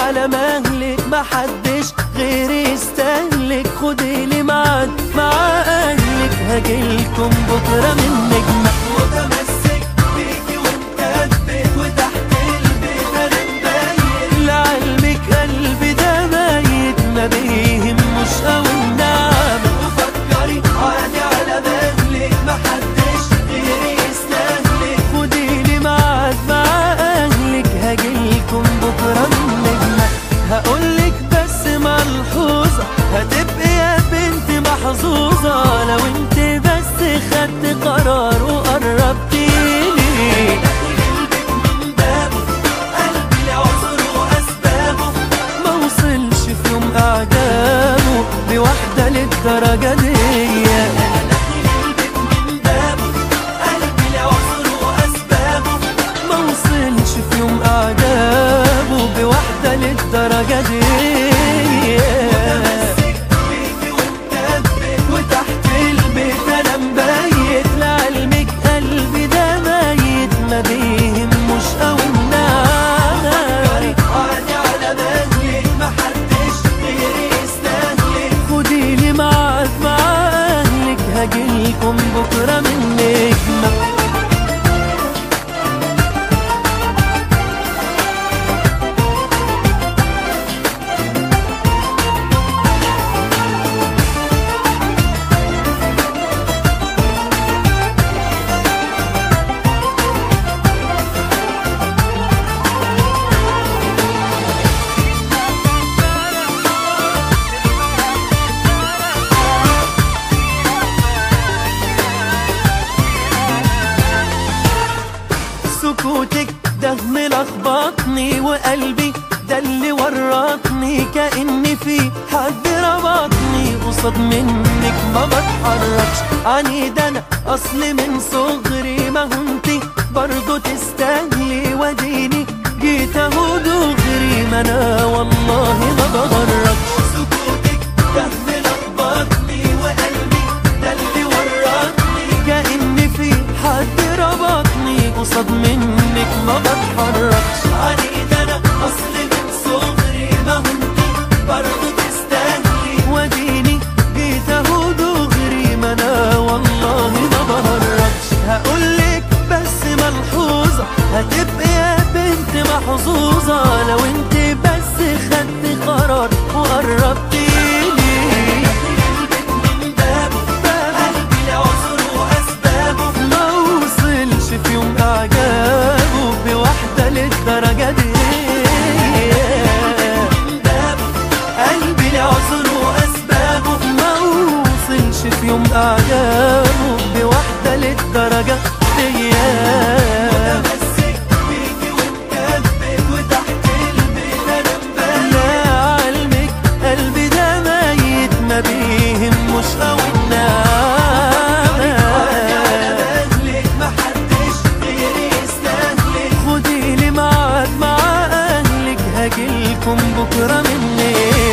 على مهلك محدش غيري يستهلك خدي لي ميعاد مع اهلك هجيلكم بكره من نجمة متمسك بيكي ومثبت وتحت البيت انا مبين لعلمك قلبي ده ميت ما بيهموش قوي النعمة وفكري عادي على مهلك محدش غيري يستهلك خدي لي ميعاد مع اهلك هجيلكم بكره من نجمة هقولك بس ملحوظة هتبقي يا بنت محظوظة لو انت بس خدت قرار وقربتيلي ما وصلش في يوم اعجابه بواحدة للدرجة دي ما وصلش في يوم اعجابه بواحدة للدرجة دي وتحت البيت انا مبيت لعلمك قلبي ده ميت ما بيهموش قوي النار عادي على مهلك محدش غيري يستهلك خدي لي ميعاد مع اهلك هجيلكم بكره من نجمه سكوتك ده ملخبطني وقلبي ده اللي ورطني كأني في حد ربطني قصاد منك ما بتحركش عنيد انا اصل من صغري ما هو انتي برضه تستاهلي وديني جيت اهو دغري ما انا والله ما بغركش سكوتك ده ملخبطني وقلبي ده اللي ورطني كأني في حد ربطني قصاد منك ما بتحركش عنيد انا اصل من صغري ما هو انتي برضه تستاهلي وديني جيت اهو دغري ما انا والله ما بهرجش هقولك بس ملحوظة هتبقي يا بنت محظوظة لو انت بس خدت قرار وقربتيلي ما وصلش في يوم اعجابه بواحدة للدرجة دي قلبي له عذر واسبابه ما وصلش في يوم اعجابه بواحدة للدرجة دي متمسك بيكي ومكبت وتحت البيت انا مبين لا علمك قلبي ده ميت ما بيهموش قوي خدي لي ميعاد مع اهلك هجيلكم بكره من